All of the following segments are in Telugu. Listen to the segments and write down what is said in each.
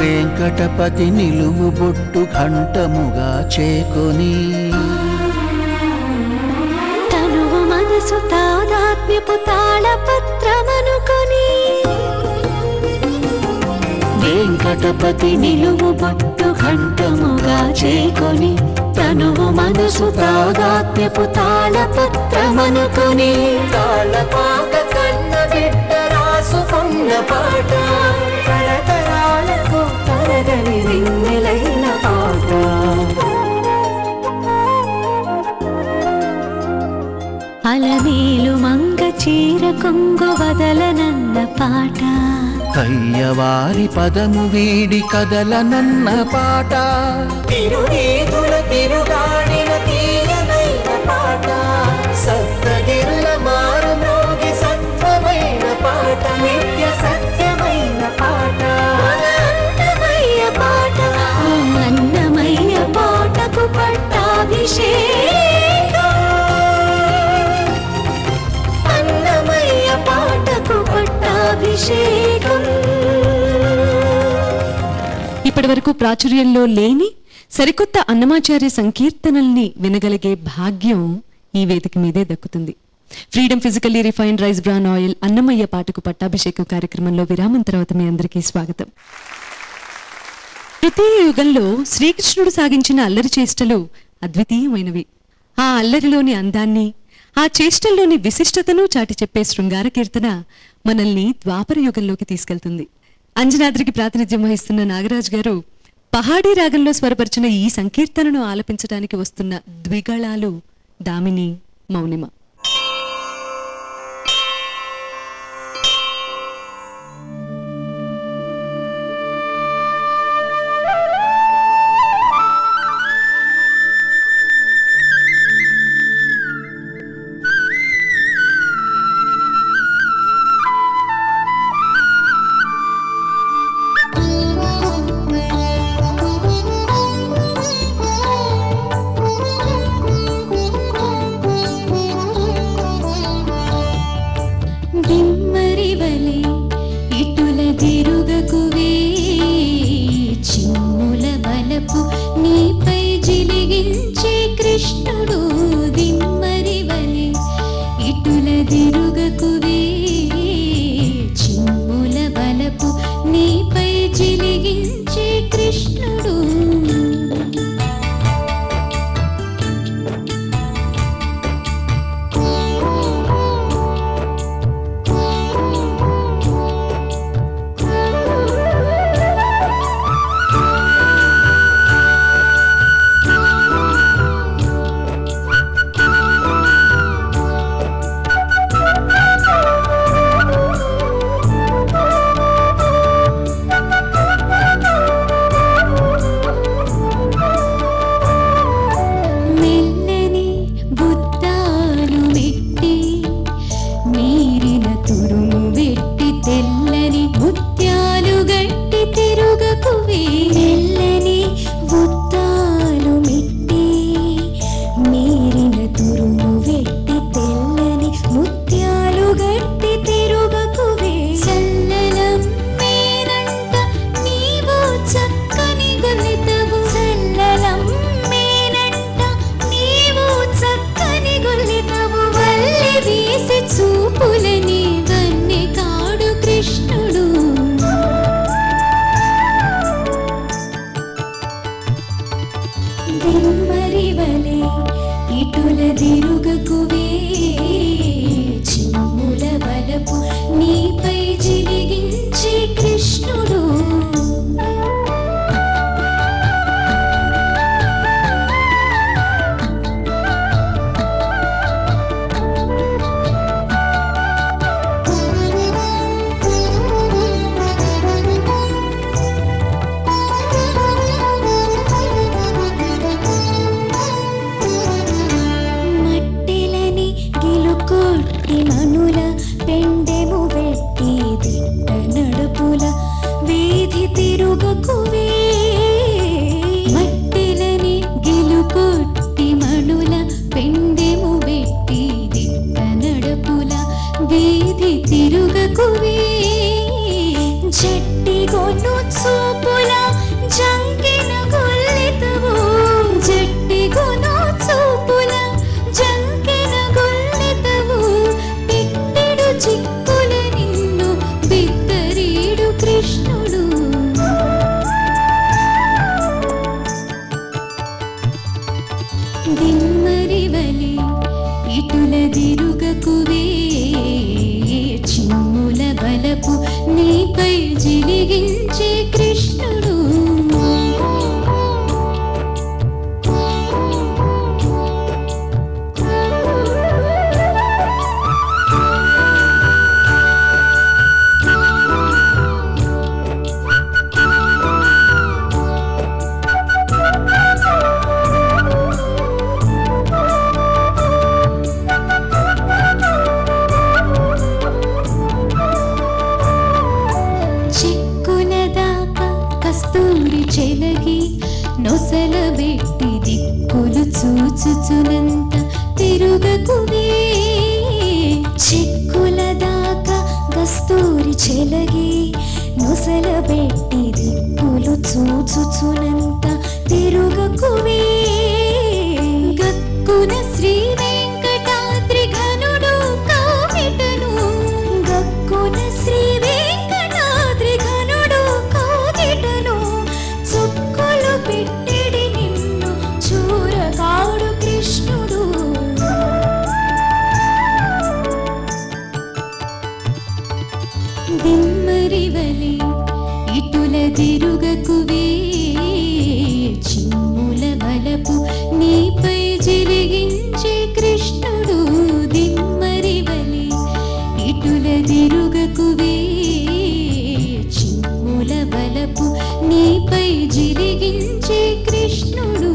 వెంకటపతి నిలువు బొట్టు ఘంటముగా చేకొని తనువు మనసు తాదాత్మ్యపు తాళపత్రమనుకొని వెంకటపతి నిలువు బొట్టు ఘంటముగా చేకొని తనువు మనసు తాదాత్మ్యపు తాళపత్రమనుకొని తాళపాక కన్న బిడ్డ రాసుకున్న పాట తరతరాలకు తరగని రింగిలైన పాట అలమేలు మంగ చీర కొంగు వదలనన్న పాట కయ్యవారి పదము వీడి కదలనన్న పాట తిరునీతుల తిరుగాడిన తీయనైన పాట సప్తగిరుల మారు మ్రోగి సత్వమైన పాట నిత్య సత్యమైన పాట అన్నమయ్య పాట ఆ అన్నమయ్య పాటకు పట్టాభిషేకం అన్నమయ్య పాటకు పట్టాభిషేకం ఇప్పటి వరకు ప్రాచుర్యంలో లేని సరికొత్త అన్నమాచార్య సంకీర్తనల్ని వినగలిగే భాగ్యం ఈ వేదిక మీదే దక్కుతుంది freedom physically refined rice bran oil Annamayya పాటకు పట్టాభిషేకం కార్యక్రమంలో విరామం తర్వాత మీ అందరికీ స్వాగతం తృతీయ యుగంలో శ్రీకృష్ణుడు సాగించిన అల్లరి చేష్టలు అద్వితీయమైనవి ఆ అల్లరిలోని అందాన్ని ఆ చేష్టల్లోని విశిష్టతను చాటి చెప్పే శృంగార కీర్తన మనల్ని ద్వాపర యుగంలోకి తీసుకెళ్తుంది అంజనాద్రికి ప్రాతినిధ్యం వహిస్తున్న నాగరాజ్ గారు పహాడీ రాగంలో స్వరపరిచిన ఈ సంకీర్తనను ఆలపించడానికి వస్తున్న ద్విగళాలు దామిని మౌనిమ దిమ్మరివలే ఇటుల దిరుగకువే చిన్నుల బలపు నీపై జిలిగించే కృష్ణుడు దిమ్మరివలే ఇటుల దిరుగకువే చిన్నుల బలపు నీపై జిలిగించే కృష్ణుడు మెల్లని బుద్ధాలు మెట్టి మీరిన తురుము వెట్టి తెల్లని ముత్యాలు గట్టి తిరుగకువే మెల్లని బుద్ధాలు మెట్టి మీరిన తురుము వెట్టి తెల్లని ముత్యాలు గట్టి తిరుగకువే చల్లలం మేనంట నీవు చక్కని గొలితవు చల్లలం మేనంట నీవు చక్కని గొలితవు వల్లి వీసి చూపులని వన్నె కాడు కృష్ణుడు దిమ్మరివలే ఇటుల దిరుగకువే చిమ్ముల బలపు నీపై జిరిగించే కృష్ణుడు మట్టిలని గిలుకొట్టి మనుల పెండెము వెట్టి దిట్ట నడుపుల వీధి తిరుగకువే మట్టిలని గిలుకొట్టి మనుల పెండెము వెట్టి దిట్ట నడుపుల వీధి తిరుగకువే జట్టి గొను చూపులా నీపై జిలిగించే కృష్ణుడు చిక్కుల దాకా కస్తూరి చెలగి నొసల పెట్టి దిక్కులు చూచుచునంత తిరుగకువే చిక్కుల దాకా కస్తూరి చెలగి నొసల పెట్టి దిక్కులు చూచుచునంత తిరుగకువే గక్కున శ్రీ వెంకటాద్రి ఘనుడు కావిటను గక్కున శ్రీ వెంకటాద్రి ఘనుడు కావిటను చుక్కలు పెట్టెడి నిన్ను చూరగాడు కృష్ణుడు దిమ్మరివలి ఇటుల దిరుగకువే చిమ్ముల బలపు నీపై జిలిగించే కృష్ణుడు దిమ్మరివలి ఇటుల దిరుగకువే చిమ్ముల బలపు నీపై జిలిగించే కృష్ణుడు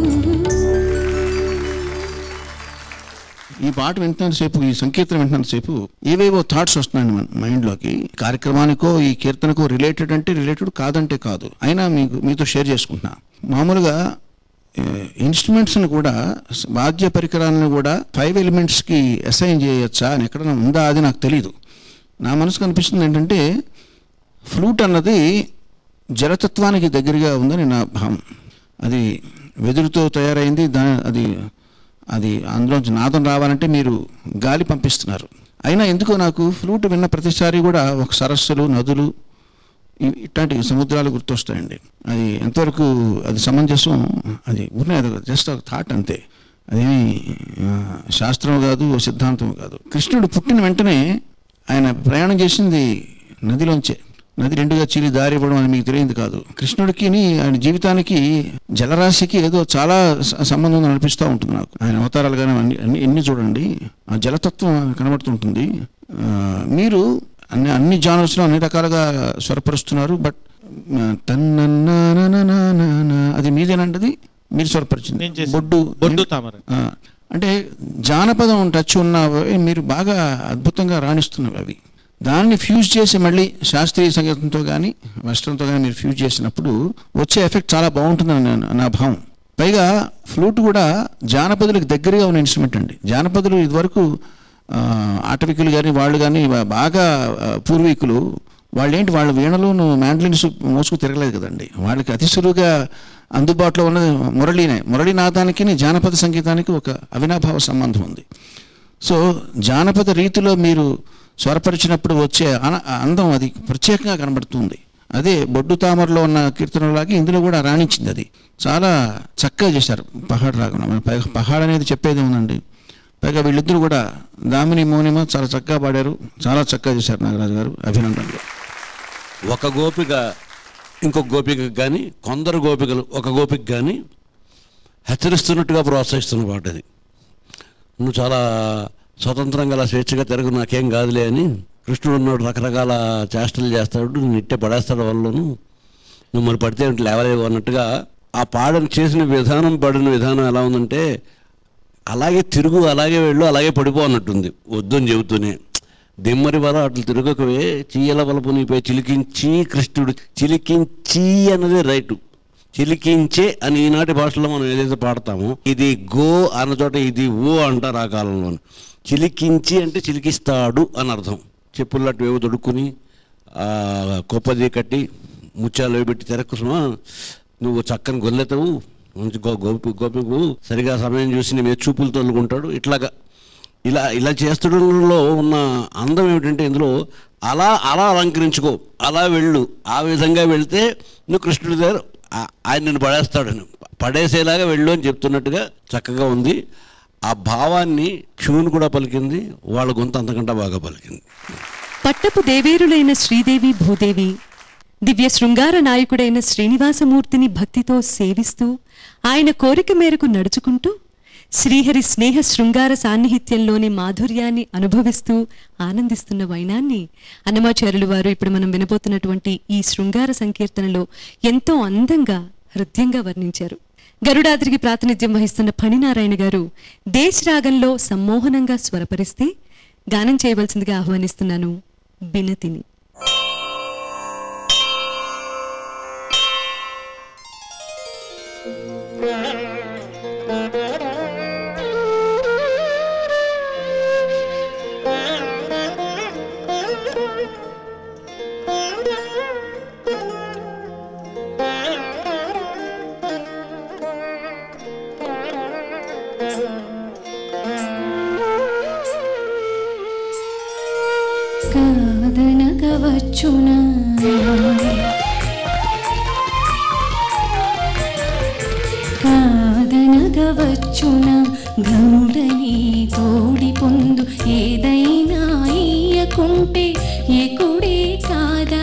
ఈ పాట వింటున్నంతసేపు ఈ సంకీర్తన వింటున్నంతసేపు ఏవేవో థాట్స్ వస్తున్నాయండి మన మైండ్లోకి కార్యక్రమానికో ఈ కీర్తనకో రిలేటెడ్ అంటే రిలేటెడ్ కాదంటే కాదు అయినా మీకు మీతో షేర్ చేసుకుంటున్నా మామూలుగా ఇన్స్ట్రుమెంట్స్ని కూడా స- వాద్య పరికరాలను కూడా ఫైవ్ ఎలిమెంట్స్కి అసైన్ చేయొచ్చా అని ఎక్కడైనా ఉందా అది నాకు తెలియదు నా మనసుకు అనిపిస్తుంది ఏంటంటే ఫ్లూట్ అన్నది జలతత్వానికి దగ్గరగా ఉందని నా భావం అది వెదురుతో తయారైంది దా అది అది అందులోంచి నాదం రావాలంటే మీరు గాలి పంపిస్తున్నారు అయినా ఎందుకో నాకు ఫ్లూట్ విన్న ప్రతిసారి కూడా ఒక సరస్సులు నదులు ఇ- ఇట్లాంటి సముద్రాలు గుర్తొస్తాయండి అది ఎంతవరకు అది సమంజసం అది ఊరినే అది జస్ట్ ఒక థాట్ అంతే అదేమి ఆ, శాస్త్రం కాదు సిద్ధాంతం కాదు కృష్ణుడు పుట్టిన వెంటనే ఆయన ప్రయాణం చేసింది నదిలోంచే నది రెండుగా చీలి దారి ఇవ్వడం అని మీకు తెలియదు కాదు కృష్ణుడికి ఆయన జీవితానికి జలరాశికి ఏదో చాలా స- సంబంధం ఉందని అనిపిస్తూ ఉంటుంది నాకు ఆయన అవతారాలు కానీ అన్ని అన్ని ఎన్ని చూడండి ఆ జలతత్వం కనబడుతుంటుంది ఆ, మీరు అన్ని అన్ని జానర్స్లో అన్ని రకాలుగా స్వరపరుస్తున్నారు బట్ తన్న అది మీదేనంటది మీరు నేను స్వరపరిచింది చేశాను. బొడ్డు బొడ్డు తామర. ఆ, అంటే జానపదం టచ్ ఉన్నవి మీరు బాగా అద్భుతంగా రాణిస్తున్నవి అవి దాన్ని ఫ్యూజ్ చేసి మళ్ళీ శాస్త్రీయ సంగీతంతో కానీ వెస్ట్రన్తో కానీ మీరు ఫ్యూజ్ చేసినప్పుడు వచ్చే ఎఫెక్ట్ చాలా బాగుంటుందని నా- నా భావం పైగా ఫ్లూట్ కూడా జానపదులకు దగ్గరగా ఉన్న ఇన్స్ట్రుమెంట్ అండి జానపదులు ఇదివరకు ఆ, ఆటవికులు కానీ వాళ్ళు కానీ బాగా ఆ, పూర్వీకులు వాళ్ళు ఏంటి వాళ్ళ వీణలు మ్యాండ్లిన్స్ మోసుకు తిరగలేదు కదండి వాళ్ళకి అతి సులువుగా అందుబాటులో ఉన్నది మురళీనే మురళీనాథానికి జానపద సంగీతానికి ఒక అవినాభావ సంబంధం ఉంది సో జానపద రీతిలో మీరు స్వరపరిచినప్పుడు వచ్చే అన- అందం అది ప్రత్యేకంగా కనబడుతుంది అదే బొడ్డు తామరలో ఉన్న కీర్తనలాగే ఇందులో కూడా రాణించింది అది చాలా చక్కగా చేశారు పహాడ్ రాగం పైగా పహాడ్ అనేది చెప్పేది ఉందండి పైగా వీళ్ళిద్దరూ కూడా దామిని మౌనిమ చాలా చక్కగా పాడారు చాలా చక్కగా చేశారు నాగరాజు గారు అభినందనలు ఒక గోపిక ఇంకొక గోపికకు కానీ కొందరు గోపికలు ఒక గోపిక కానీ హెచ్చరిస్తున్నట్టుగా ప్రోత్సహిస్తున్న పాట అది నువ్వు చాలా స్వతంత్రంగా అలా స్వేచ్ఛగా తిరగదు నాకేం కాదులే అని కృష్ణుడు ఉన్నాడు రకరకాల చేష్టలు చేస్తాడు నిన్ను ఇట్టే పడేస్తాడు వాళ్ళను నువ్వు మరి పడితే ఏంటి లేవలేవు అన్నట్టుగా ఆ పాడని చేసిన విధానం పడిన విధానం ఎలా ఉందంటే అలాగే తిరుగు అలాగే వెళ్ళు అలాగే పడిపో అన్నట్టుంది వద్దని చెబుతూనే దిమ్మరి వల అట్లు తిరగకవే చీయల వలపు నీపై చిలికించి కృష్ణుడు చిలికించి అన్నదే రైటు చిలికించే అని ఈనాటి భాషలో మనం ఏదైతే పాడతామో ఇది గో అన్న చోట ఇది ఓ అంటారు ఆ కాలంలో చిలికించి అంటే చిలికిస్తాడు అని అర్థం చెప్పులట్టు ఏవో దొడుక్కుని ఆ, కొప్పది కట్టి ముత్యాలు అవి పెట్టి తెరక్కుసుమా నువ్వు చక్కని గొల్లెతవు మంచి గో గోపి గోపికు సరిగా సమయం చూసి నీ మీద చూపులు తొలుకుంటాడు ఇట్లాగా ఇలా ఇలా చేస్తుండడంలో ఉన్న అందం ఏమిటంటే ఇందులో అలా అలా అలంకరించుకో అలా వెళ్ళు ఆ విధంగా వెళ్తే నువ్వు కృష్ణుడి దగ్గర ఆ- ఆయన నిన్ను పడేస్తాడని పడేసేలాగా వెళ్ళు అని చెప్తున్నట్టుగా చక్కగా ఉంది ఆ భావాన్ని ట్యూన్ కూడా పలికింది వాళ్ళ గొంతు అంతకంటే బాగా పలికింది పట్టపు దేవేరులైన శ్రీదేవి భూదేవి దివ్య శృంగార నాయకుడైన శ్రీనివాసమూర్తిని భక్తితో సేవిస్తూ ఆయన కోరిక మేరకు నడుచుకుంటూ శ్రీహరి స్నేహ శృంగార సాన్నిహిత్యంలోని మాధుర్యాన్ని అనుభవిస్తూ ఆనందిస్తున్న వైనాన్ని అన్నమాచార్యులు వారు ఇప్పుడు మనం వినబోతున్నటువంటి ఈ శృంగార సంకీర్తనలో ఎంతో అందంగా హృదయంగా వర్ణించారు గరుడాద్రికి ప్రాతినిధ్యం వహిస్తున్న ఫణినారాయణ గారు దేశ్ రాగంలో సమ్మోహనంగా స్వరపరిస్తే గానం చేయవలసిందిగా ఆహ్వానిస్తున్నాను బినతిని కాదనగవచ్చునా కాదనగవచ్చున ఘనుడని తోడి పొందు ఏదైనా ఇయ్యకుంటే ఎకుడే కాదా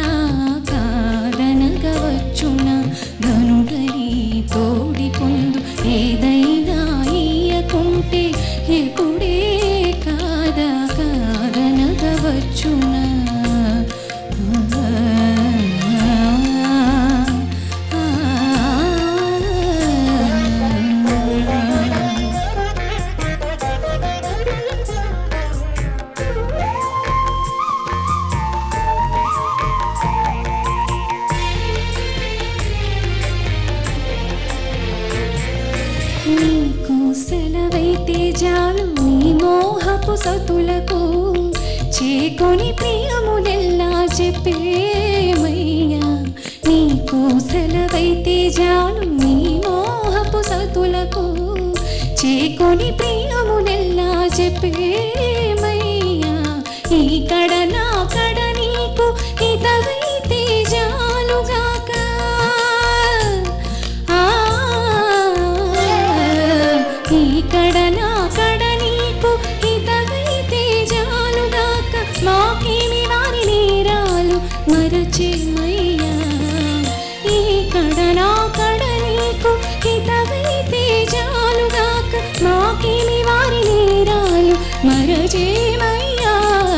కాదనగవచ్చున ఘనుడని తోడి పొందు ఏదైనా ఇయ్యకుంటే ఎకుడే కాదా కాదనగవచ్చునా నీకు సెలవైతే జాలు నీ మోహపు సతులకు చేకొని ప్రియములెల్లా చెప్పేమయ్యా నీకు సెలవైతే జాలు నీ మోహపు సతులకు చేకొని ప్రియములెల్లా చెప్పేమయ్యా ఈ కడ నా కడ నీకు హితవైతే జాలుగాక ఆ ఈ కడ నా కడ నీకు హితవైతే జాలుగాక మాకేమి వారి నేరాలు మరచేమయ్యా ఈ కడ నా కడ నీకు హితవైతే జాలుగాక మాకేమి వారి నేరాలు మరచేమయ్యా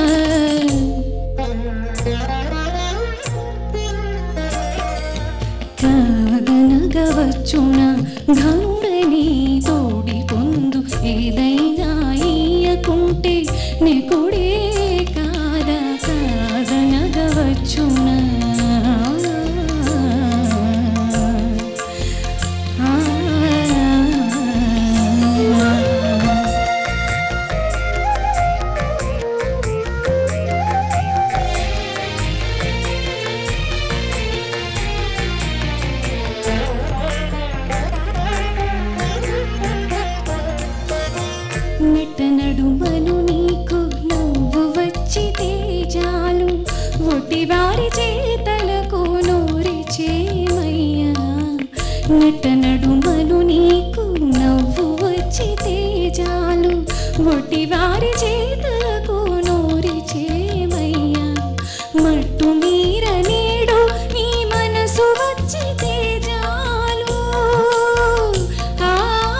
కాదనగవచ్చున ఘనుడని తోడి పొందు ఏదైనా ఇయ్యకుంటే నెకుడే కాదా కాదనగవచ్చున ఆ నెట్ట నడుమను నీకు నవ్వు వచ్చి తేజాలు ఒటి వారి చేతలకు నూరి చేమయ్యా నెట్ట నడుమను నీకు నవ్వు వచ్చి తేజాలు ఒటి వారి చేతలకు నూరి చేమయ్యా మట్టు మీర నేడు నీ మనసు వచ్చి తేజాలు ఆ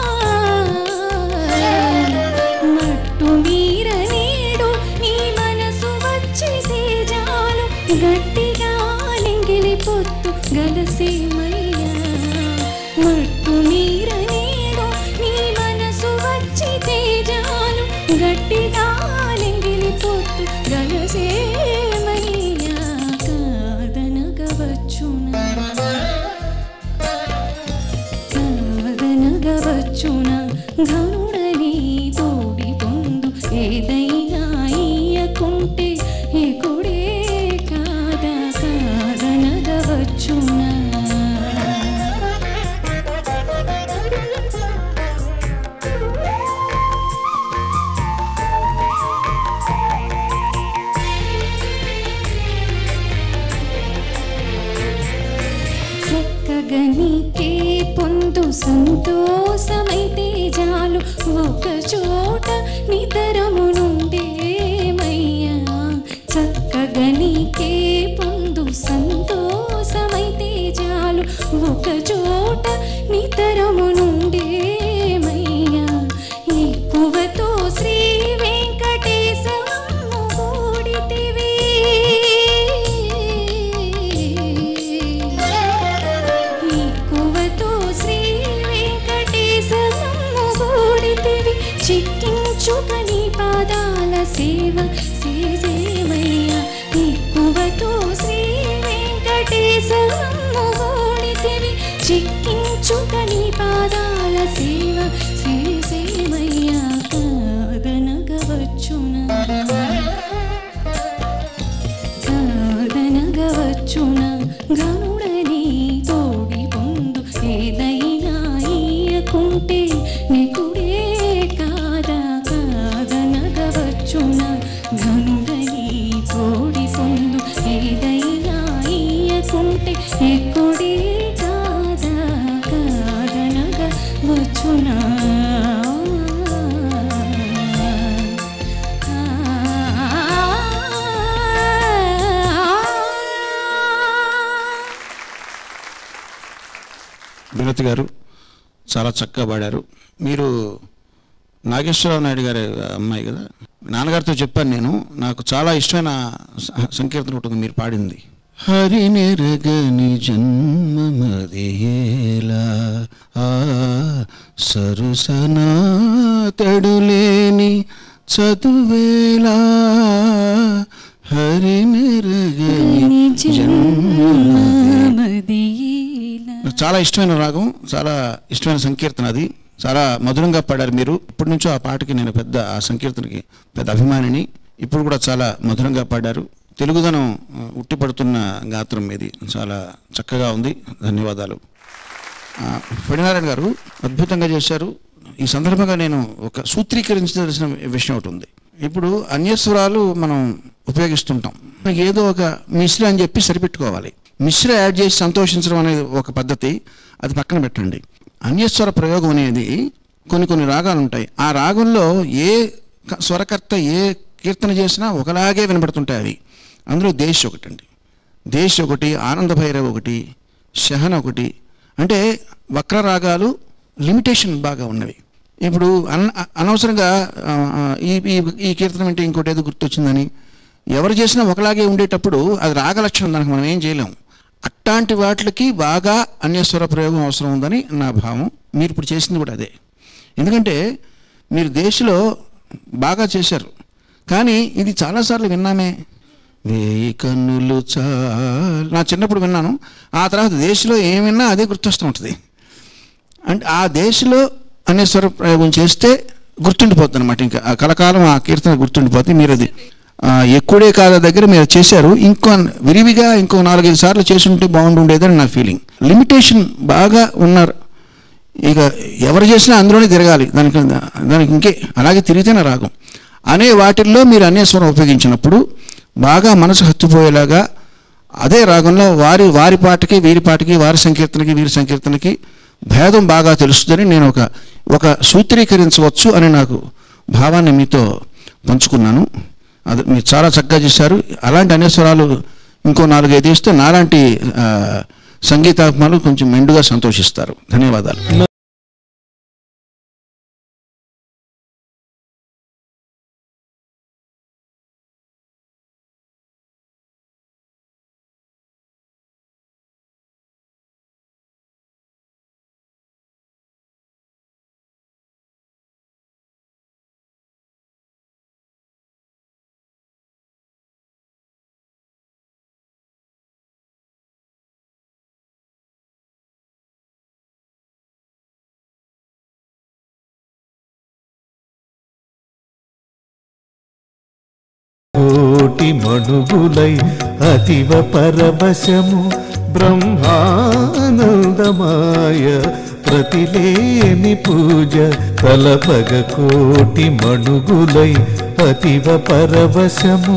మట్టు మీర నేడు నీ మనసు వచ్చి తేజాలు గట్టిగా లింగిలి పొత్తు గలసేమయ్యా మట్టు మీర నేడు నీ మనసు వచ్చి తేజాలు గట్టిగా లింగిలి పొత్తు గలసేమయ్యా కాదనగవచ్చునా కాదనగవచ్చున ఘనుడని తోడి పొందు ఏదైనా ఇయ్యకుంటే ఎకుడే కాదా కాదనగవచ్చున చక్కగా నీకే పొందు సంతోషమైతే జాలు ఒక చోట నితరము నుండేమయ్యా చక్కగా సంతోషమైతే చాలు ఒక చోట నితరము నుండేమయ్యా ఎక్కువతో శ్రీ వెంకటేశము కూడితివి ఎక్కువతో శ్రీ వెంకటేశము కూడితివి చిక్కించుక నీ పాదాల సేవ సేసేవయ్యా ఎక్కువతో శ్రీ వెంకటేశము కూడితివి చిక్కించుక నీ పాదాల సేవ సేసేవయ్యా కాదనగవచ్చునా సాధనగవచ్చున గనుడని తోడి పొందు ఏదైనా ఇయ్యకుంటే నెకుడే కాదా కాదనగవచ్చున గనుడని తోడి పొందు ఏదైనా ఇయ్యకుంటే నెకుడే కాదా కాదనగవచ్చునా వినతి గారు చాలా చక్కగా పాడారు మీరు నాగేశ్వరరావు నాయుడు గారి అమ్మాయి కదా నాన్నగారితో చెప్పాను నేను నాకు చాలా ఇష్టమైన స- సంకీర్తన ఉంటుంది మీరు పాడింది హరి నెరగని జన్మమదేలా ఆ సరుసనా తడులేని చదువేలా హరి నెరగని జన్మమదే నాకు చాలా ఇష్టమైన రాగం చాలా ఇష్టమైన సంకీర్తన అది చాలా మధురంగా పాడారు మీరు ఇప్పటి నుంచో ఆ పాటకి నేను పెద్ద ఆ సంకీర్తనకి పెద్ద అభిమానిని ఇప్పుడు కూడా చాలా మధురంగా పాడారు తెలుగుదనం ఆ, ఉట్టిపడుతున్న గాత్రం ఇది చాలా చక్కగా ఉంది ధన్యవాదాలు ఆ, ఫణినారాయణ గారు అద్భుతంగా చేశారు ఈ సందర్భంగా నేను ఒక సూత్రీకరించవలసిన విషయం ఒకటి ఉంది ఇప్పుడు అన్యస్వరాలు మనం ఉపయోగిస్తుంటాం మనకి ఏదో ఒక మిశ్ర అని చెప్పి సరిపెట్టుకోవాలి మిశ్ర యాడ్ చేసి సంతోషించడం అనేది ఒక పద్ధతి అది పక్కన పెట్టండి అన్యస్వర ప్రయోగం అనేది కొన్ని కొన్ని రాగాలు ఉంటాయి ఆ రాగంలో ఏ క- స్వరకర్త ఏ కీర్తన చేసినా ఒకలాగే వినబడుతుంటాయి అవి అందులో దేశ్ ఒకటండి దేశ్ ఒకటి ఆనంద భైరవ్ ఒకటి శహన్ ఒకటి అంటే వక్ర రాగాలు లిమిటేషన్ బాగా ఉన్నవి ఇప్పుడు అన అనవసరంగా ఆ, ఆ, ఈ ఈ ఈ కీర్తనం అంటే ఇంకోటి ఏదో గుర్తొచ్చిందని ఎవరు చేసినా ఒకలాగే ఉండేటప్పుడు అది రాగలక్షణం దానికి మనం ఏం చేయలేం అట్లాంటి వాటికి బాగా అన్యస్వర ప్రయోగం అవసరం ఉందని నా భావం మీరు ఇప్పుడు చేసింది కూడా అదే ఎందుకంటే మీరు దేశంలో బాగా చేశారు కానీ ఇది చాలాసార్లు విన్నామే వేయి కన్నులు చాలు నా చిన్నప్పుడు విన్నాను ఆ తర్వాత దేశంలో ఏం విన్నా అదే గుర్తొస్తూ ఉంటుంది అంటే ఆ దేశంలో అనే స్వర ప్రయోగం చేస్తే గుర్తుండిపోతుంది అనమాట ఇంకా ఆ కలకాలం ఆ కీర్తన గుర్తుండిపోతుంది మీరు అది ఆ, ఎక్కుడే కాద దగ్గర మీరు చేశారు ఇంకో విరివిగా ఇంకో నాలుగైదు సార్లు చేసి ఉంటే బాగుండుండేదని నా ఫీలింగ్ లిమిటేషన్ బాగా ఉన్నారు ఇక ఎవరు చేసినా అందులోనే తిరగాలి దానికి దానికి ఇంకే అలాగే తిరిగితేనే రాగం అనే వాటిల్లో మీరు అన్యస్వరం ఉపయోగించినప్పుడు బాగా మనసు హత్తుపోయేలాగా అదే రాగంలో వారి వారి పాటకి వీరి పాటకి వారి సంకీర్తనకి వీరి సంకీర్తనకి భేదం బాగా తెలుస్తుందని నేను ఒక ఒక సూత్రీకరించవచ్చు అని నాకు భావాన్ని మీతో పంచుకున్నాను అది మీరు చాలా చక్కగా చేశారు అలాంటి అన్యస్వరాలు ఇంకో నాలుగైదు ఇస్తే నాలాంటి ఆ, సంగీతాత్మాలు కొంచెం మెండుగా సంతోషిస్తారు ధన్యవాదాలు కోటి మణుగులై అతివ పరవశము బ్రహ్మానందమాయ ప్రతిలేని పూజ తలపగ కోటి మణుగులై అతివ పరవశము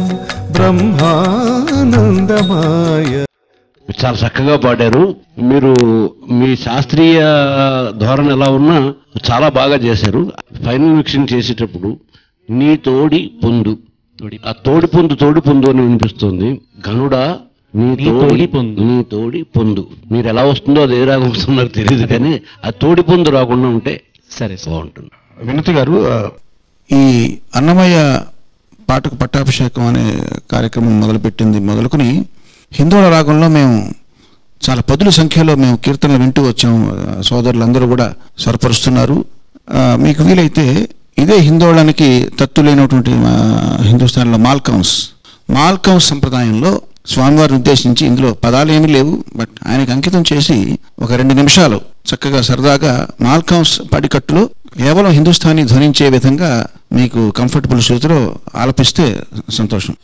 బ్రహ్మానందమాయ చాలా చక్కగా పాడారు మీరు మీ శాస్త్రీయ ధోరణి ఎలా ఉన్నా చాలా బాగా చేశారు ఫైనల్ మిక్సింగ్ చేసేటప్పుడు నీ తోడి పొందు ఆ తోడి పొందు తోడి పొందు అని వినిపిస్తుంది గనుడా నీ నీ తోడి పొందు. నీ తోడి పొందు మీరు ఎలా వస్తుందో అది ఏ రాగం వస్తున్నారు తెలియదు కానీ ఆ తోడి పొందు రాకుండా ఉంటే సరే సార్ బాగుంటుంది వినతి గారు ఆ, ఈ అన్నమయ్య పాటకు పట్టాభిషేకం అనే కార్యక్రమం మొదలుపెట్టింది మొదలుకొని హిందోళ రాగంలో మేము చాలా పదుల సంఖ్యలో మేము కీర్తనలు వింటూ వచ్చాము ఆ, సోదరులందరూ కూడా స్వరపరుస్తున్నారు ఆ, మీకు వీలైతే ఇదే హిందోళానికి తత్తులైనటువంటి మా హిందుస్థాన్లో మాల్కౌన్స్ మాల్కౌన్స్ సంప్రదాయంలో స్వామివారిని ఉద్దేశించి ఇందులో పదాలు ఏమీ లేవు బట్ ఆయనకి అంకితం చేసి ఒక రెండు నిమిషాలు చక్కగా సరదాగా మాల్కౌన్స్ పడికట్టులో కేవలం హిందుస్థానీ ధ్వనించే విధంగా మీకు కంఫర్టబుల్ శృతిలో ఆలపిస్తే సంతోషం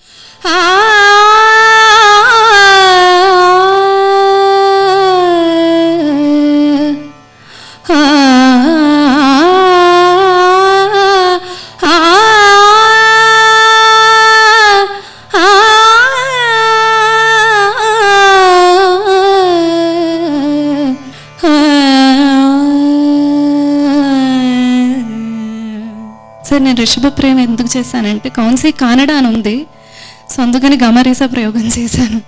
సార్ నేను రిషభ ప్రేమ ఎందుకు చేశానంటే కౌన్సీ కానడా అని ఉంది సో అందుకని గమరీసా ప్రయోగం చేశాను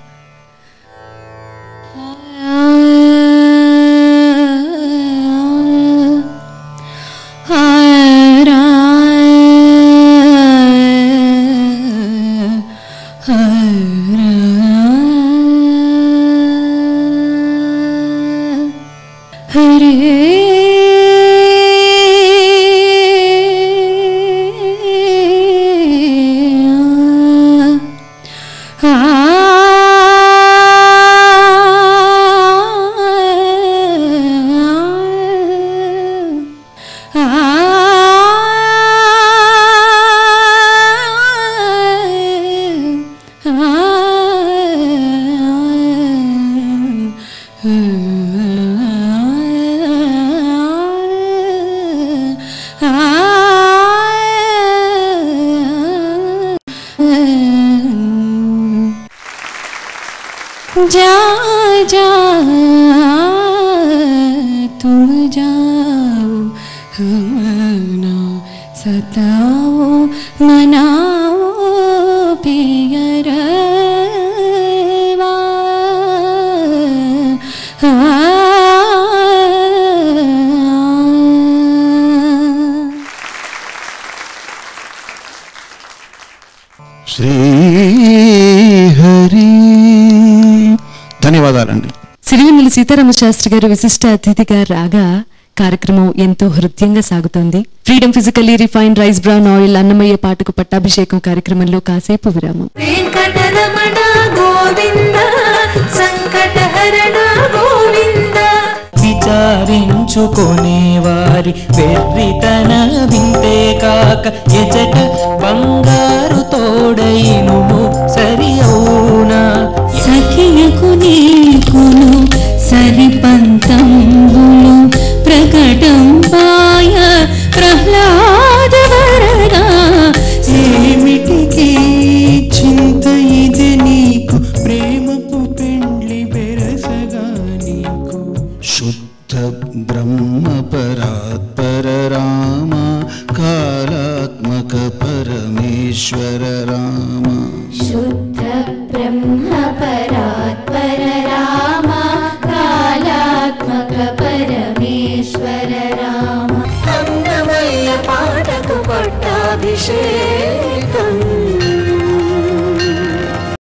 जा जा तुम जाओ हम ना सताओ मनाओ पियरवा శ్రీహరి ధన్యవాదాలండి సిరివెన్నెల సీతారామ శాస్త్రి గారు విశిష్ట అతిథిగా రాగా కార్యక్రమం ఎంతో హృదయంగా సాగుతోంది freedom physically refined rice brown oil Annamayya పాటకు పట్టాభిషేకం కార్యక్రమంలో కాసేపు విరామం వెంకటరమణ గోవింద సంకటహరణ గోవింద విచారించుకునే వారి వెర్రితన వింతే కాక ఎచట బంగారు తోడైను సరి అవునా సఖియకు నీకును సరిపంతంబులు ప్రకటం పాయ ప్రహ్లాద వరదా ఏమిటికి చింత ఇది నీకు ప్రేమపు పెండ్లి బెరసగా నీకు శుద్ధ బ్రహ్మ పరాత్పర రామ కాలాత్మక పరమేశ్వర రామ శుద్ధ బ్రహ్మ పరాత్పర రామ కాలాత్మక పరమేశ్వర రామ అన్నమయ్య పాటకు పట్టాభిషేకం